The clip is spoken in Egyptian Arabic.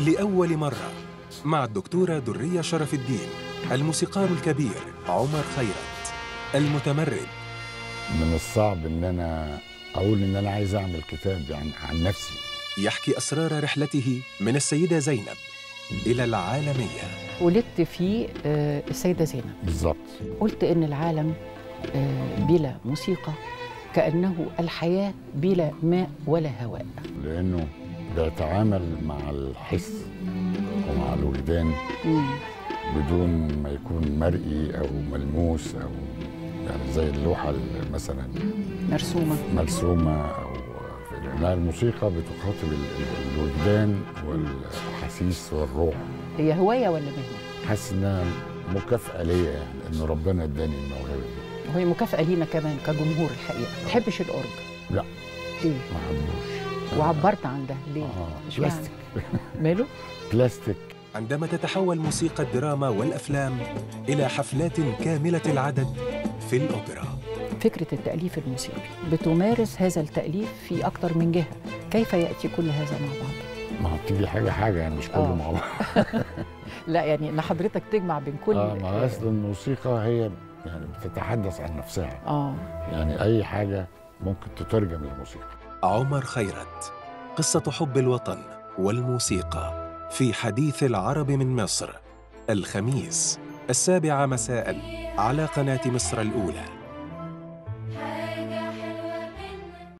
لأول مرة مع الدكتورة درية شرف الدين الموسيقار الكبير عمر خيرت المتمرد من الصعب ان انا اقول ان انا عايز اعمل كتاب يعني عن نفسي يحكي أسرار رحلته من السيدة زينب إلى العالمية ولدت في آه، السيدة زينب بالظبط قلت إن العالم آه، بلا موسيقى كأنه الحياة بلا ماء ولا هواء لانه بيتعامل مع الحس ومع الوجدان مم. بدون ما يكون مرئي او ملموس او يعني زي اللوحه اللي مثلا مرسومة مرسومه او لأنها الموسيقى بتخاطب ال- ال- الوجدان والاحاسيس والروح هي هواية ولا مهنة؟ حاسس انها مكافاه ليا يعني ان ربنا اداني الموهبه دي وهي مكافأة لينا كمان كجمهور الحقيقة ما تحبش الأورج لا. ليه؟ ما حبوش وعبرت عن ده ليه؟ اه اشمعنى؟ بلاستيك ماله؟ بلاستيك عندما تتحول موسيقى الدراما والأفلام إلى حفلات كاملة العدد في الأوبرا فكرة التأليف الموسيقي بتمارس هذا التأليف في أكتر من جهة كيف يأتي كل هذا مع بعض؟ ما هو بتيجي حاجه حاجه يعني مش كله آه. مع بعض لا يعني ان حضرتك تجمع بين كل اه ما اصل الموسيقى هي يعني بتتحدث عن نفسها اه يعني اي حاجه ممكن تترجم للموسيقى عمر خيرت قصة حب الوطن والموسيقى في حديث العرب من مصر الخميس السابعة مساء على قناة مصر الأولى